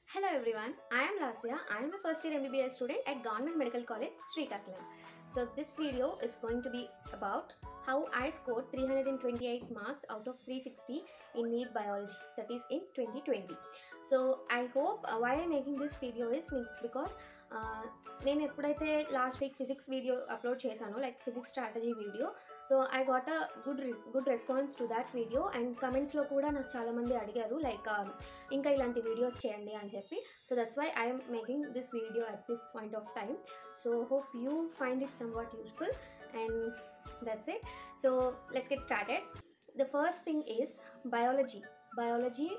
Hello everyone, I am Lasya. I am a first year MBBS student at Government Medical College, Srikakulam. So this video is going to be about how I scored 328 marks out of 360 in NEET biology that is in 2020. So I hope uh, why I'm making this video is me- because uh, నేను ఎప్పుడైతే last week physics video upload చేశానో like physics strategy video so I got a good good response to that video and కమెంట్స్లో కూడా నాకు చాలామంది అడిగారు like ఇంకా ఇలాంటి వీడియోస్ చేయండి అని చెప్పి so that's why I'm making this video at this point of time so hope you find it somewhat useful and that's it so let's get started the first thing is biology biology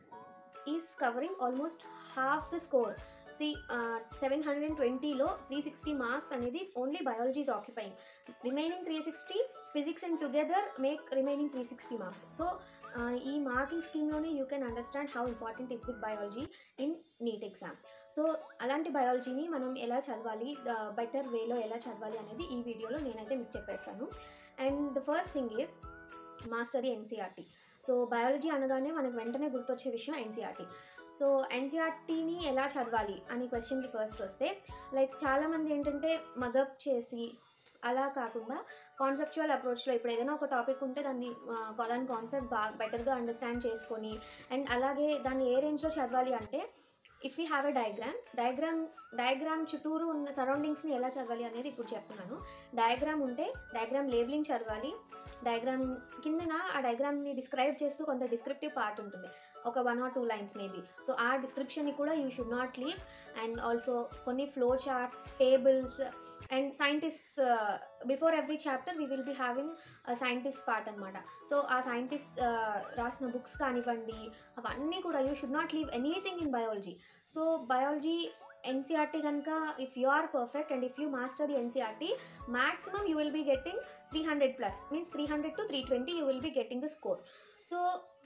is covering almost half the score see seven hundred and ట్వంటీలో three sixty marks అనేది only biology is occupying remaining three sixty physics and together make remaining three sixty marks so ఈ marking స్కీమ్లోనే you can understand how important is the biology in NEET exam so అలాంటి బయాలజీని మనం ఎలా చదవాలి better వేలో ఎలా చదవాలి అనేది ఈ వీడియోలో నేనైతే మీకు చెప్పేస్తాను and the first thing is mastery NCERT so biology అనగానే మనకు వెంటనే గుర్తొచ్చే విషయం ఎన్సీఆర్టీ సో ఎన్సీఆర్టీని ఎలా చదవాలి అనే క్వశ్చన్కి ఫస్ట్ వస్తే లైక్ చాలామంది ఏంటంటే మగప్ చేసి అలా కాకుండా కాన్సెప్చువల్ అప్రోచ్లో ఇప్పుడు ఏదైనా ఒక టాపిక్ ఉంటే దాన్ని ఆ, దాని కాన్సెప్ట్ బాగా బెటర్గా అండర్స్టాండ్ చేసుకొని అండ్ అలాగే దాన్ని ఏ రేంజ్లో చదవాలి అంటే if you have a diagram diagram diagram చుట్టూరు ఉన్న సరౌండింగ్స్ని ఎలా చదవాలి అనేది ఇప్పుడు చెప్తున్నాను డయాగ్రామ్ ఉంటే డయాగ్రామ్ లేబులింగ్ చదవాలి డయాగ్రామ్ కిందన ఆ డయాగ్రామ్ని డిస్క్రైబ్ చేస్తూ కొంత డిస్క్రిప్టివ్ పార్ట్ ఉంటుంది ఒక one or two lines maybe so ఆ డిస్క్రిప్షన్ని కూడా you should not leave and also కొన్ని flow charts tables and scientist before every chapter we will be having scientist part అనమాట సో ఆ సైంటిస్ట్ రాసిన బుక్స్ కానివ్వండి అవన్నీ కూడా you should not leave anything in biology so biology NCERT కనుక if you are perfect and if you master the NCERT maximum you will be getting three hundred plus means three hundred to three twenty you will be getting the score so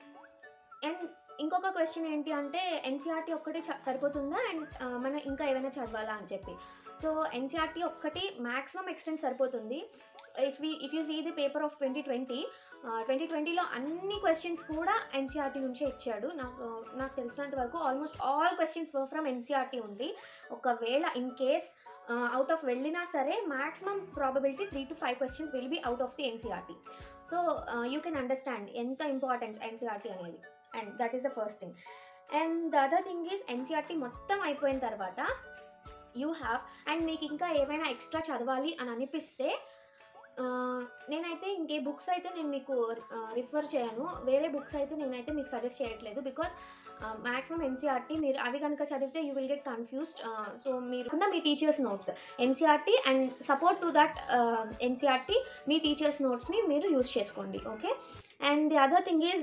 and ఇంకొక question ఏంటి అంటే NCERT ఒక్కటే చ- సరిపోతుందా and మనం ఇంకా ఏమైనా చదవాలా అని చెప్పి సో ఎన్సీఆర్టీ ఒక్కటి మ్యాక్సిమం ఎక్స్టెంట్ సరిపోతుంది if we if you see the paper of twenty twenty twenty ట్వంటీలో అన్ని క్వశ్చన్స్ కూడా ఎన్సీఆర్టీ నుంచే ఇచ్చాడు నాకు నాకు తెలిసినంత వరకు almost all questions were from NCERT ఉంది ఒకవేళ ఇన్ కేస్ అవుట్ ఆఫ్ వెళ్ళినా సరే maximum probability three to five questions will be out of the NCERT so you can understand ఎంత ఇంపార్టెన్స్ ఎన్సీఆర్టీ అనేది and that is the first thing and the other thing is NCERT మొత్తం అయిపోయిన తర్వాత you have and మీకు ఇంకా ఏమైనా extra చదవాలి అని అనిపిస్తే ఆ, నేనైతే ఇంకే బుక్స్ అయితే నేను మీకు రిఫర్ చేయను వేరే బుక్స్ అయితే నేనైతే మీకు సజెస్ట్ చేయట్లేదు బికాస్ మ్యాక్సిమం ఎన్సీఆర్టీ మీరు అవి కనుక చదివితే you will get confused so మీరు ఉన్న మీ teachers notes NCERT and support to that NCERT మీ టీచర్స్ నోట్స్ని మీరు యూస్ చేసుకోండి okay and the other thing is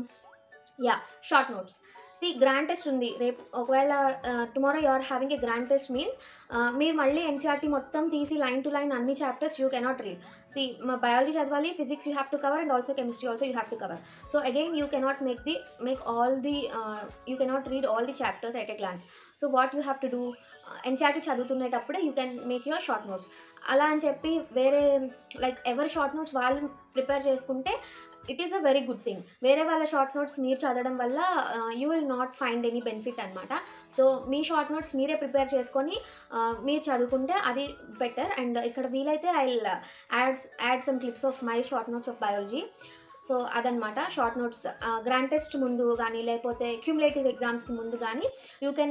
yeah short notes see grand test ఉంది రేపు ఒకవేళ tomorrow you are having a grand test means మీరు మళ్ళీ ఎన్సీఆర్టీ మొత్తం తీసి లైన్ టు లైన్ అన్ని చాప్టర్స్ యూ కెనాట్ రీడ్ సి మా బయాలజీ చదవాలి physics you have to cover and also chemistry also you have to cover so again you cannot make the make all the you cannot read all the chapters at a glance so what you have to do NCERT చదువుతున్నప్పుడే you can make your short notes అలా అని చెప్పి వేరే like ఎవరి short notes వాళ్ళు prepare చేసుకుంటే it is a very good thing వేరే వాళ్ళ షార్ట్ నోట్స్ మీరు చదవడం వల్ల you will not find any benefit అనమాట సో మీ షార్ట్ నోట్స్ మీరే ప్రిపేర్ చేసుకొని uh, మీరు చదువుకుంటే అది బెటర్ అండ్ ఇక్కడ వీలైతే I add add some clips of my short notes of biology so అదనమాట షార్ట్ నోట్స్ గ్రాండ్ టెస్ట్ ముందు కానీ లేకపోతే క్యూములేటివ్ ఎగ్జామ్స్కి ముందు కానీ you can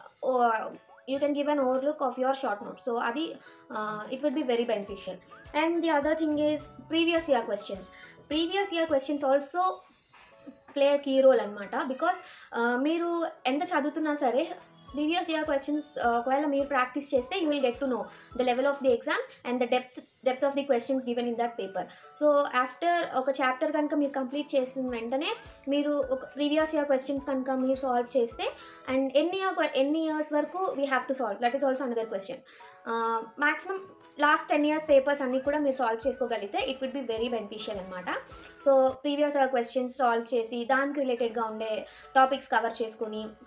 you can give an over look of your short notes so అది it will be very beneficial and the other thing is previous year questions previous year questions also play key role అనమాట because మీరు ఎంత చదువుతున్నా సరే previous year questions ఒకవేళ మీరు practice చేస్తే you will get to know the level of the exam and the depth depth of the questions given in that paper so after ఒక chapter కనుక మీరు కంప్లీట్ చేసిన వెంటనే మీరు ఒక ప్రీవియస్ ఇయర్ క్వశ్చన్స్ కనుక మీరు సాల్వ్ చేస్తే అండ్ ఎన్ని ఇయర్ ఎన్ని ఇయర్స్ వరకు we have to solve that is also another question maximum last ten years papers అన్నీ కూడా మీరు సాల్వ్ చేసుకోగలిగితే it will be very beneficial అనమాట సో ప్రీవియస్ క్వశ్చన్స్ సాల్వ్ చేసి దానికి రిలేటెడ్గా ఉండే టాపిక్స్ కవర్ చేసుకొని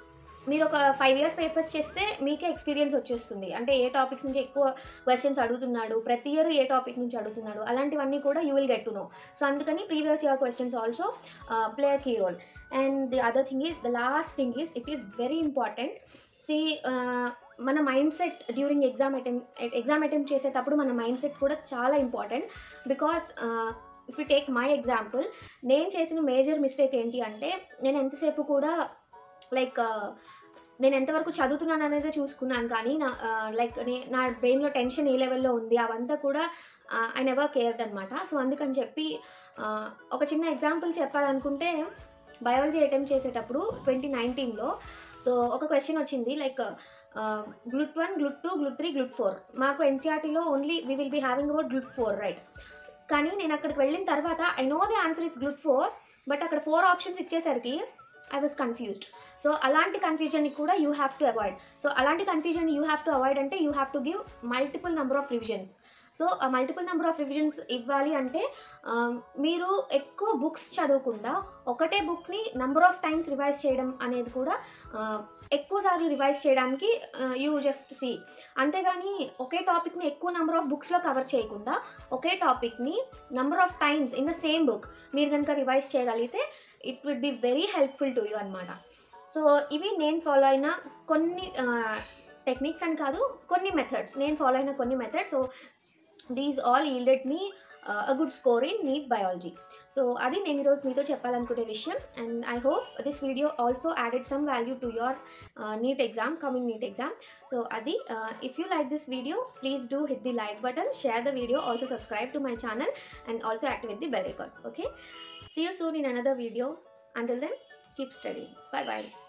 మీరు ఒక ఫైవ్ ఇయర్స్ పేపర్స్ చేస్తే మీకే ఎక్స్పీరియన్స్ వచ్చేస్తుంది అంటే ఏ టాపిక్స్ నుంచి ఎక్కువ క్వశ్చన్స్ అడుగుతున్నాడు ప్రతి ఇయర్ ఏ టాపిక్ నుంచి అడుగుతున్నాడు అలాంటివన్నీ కూడా you will get to know so అందుకని previous year questions also play a key role and the other thing is the last thing is it is very important see మన mind set during exam attempt exam attempt చేసేటప్పుడు మన mind set కూడా చాలా important because if you take my example నేను చేసిన major mistake ఏంటి అంటే నేను ఎంతసేపు కూడా లైక్ నేను ఎంతవరకు చదువుతున్నాను అనేది చూసుకున్నాను కానీ నా లైక్ నా బ్రెయిన్లో టెన్షన్ ఏ లెవెల్లో ఉంది అవంతా కూడా ఐ నెవర్ కేర్డ్ అనమాట సో అందుకని చెప్పి uh, ఒక చిన్న ఎగ్జాంపుల్ చెప్పాలనుకుంటే బయాలజీ అటెంప్ట్ చేసేటప్పుడు ట్వంటీ నైన్టీన్లో సో ఒక క్వశ్చన్ వచ్చింది like GLUT one GLUT two GLUT three GLUT four మాకు ఎన్సీఆర్టీలో only we will be having about GLUT four right కానీ నేను అక్కడికి వెళ్ళిన తర్వాత I know the answer is GLUT four but అక్కడ ఫోర్ ఆప్షన్స్ ఇచ్చేసరికి ఐ వాజ్ కన్ఫ్యూజ్డ్ సో అలాంటి కన్ఫ్యూజన్ని కూడా you have to avoid so అలాంటి confusion you have to avoid అంటే you have to give multiple number of revisions so ఆ multiple number of revisions ఇవ్వాలి అంటే ఆ, మీరు ఎక్కువ బుక్స్ చదవకుండా ఒకటే బుక్ని నెంబర్ ఆఫ్ టైమ్స్ రివైజ్ చేయడం అనేది కూడా ఆ, ఎక్కువ సార్లు రివైజ్ చేయడానికి యూ జస్ట్ సి అంతేగాని ఒకే టాపిక్ని ఎక్కువ నెంబర్ ఆఫ్ బుక్స్లో కవర్ చేయకుండా ఒకే టాపిక్ని number of times in the same book మీరు కనుక రివైజ్ చేయగలిగితే it will be very helpful to you అనమాట సో ఇవి నేను ఫాలో అయిన కొన్ని టెక్నిక్స్ అని కాదు కొన్ని మెథడ్స్ నేను ఫాలో అయిన కొన్ని methods so these all yielded me a good score in NEET biology so అది నేను ఈరోజు మీతో చెప్పాలనుకునే విషయం and I hope this video also added some value to your NEET exam coming NEET exam so అది if you like this video please do hit the like button share the video also subscribe to my channel and also activate the bell icon okay see you soon in another video until then keep studying bye bye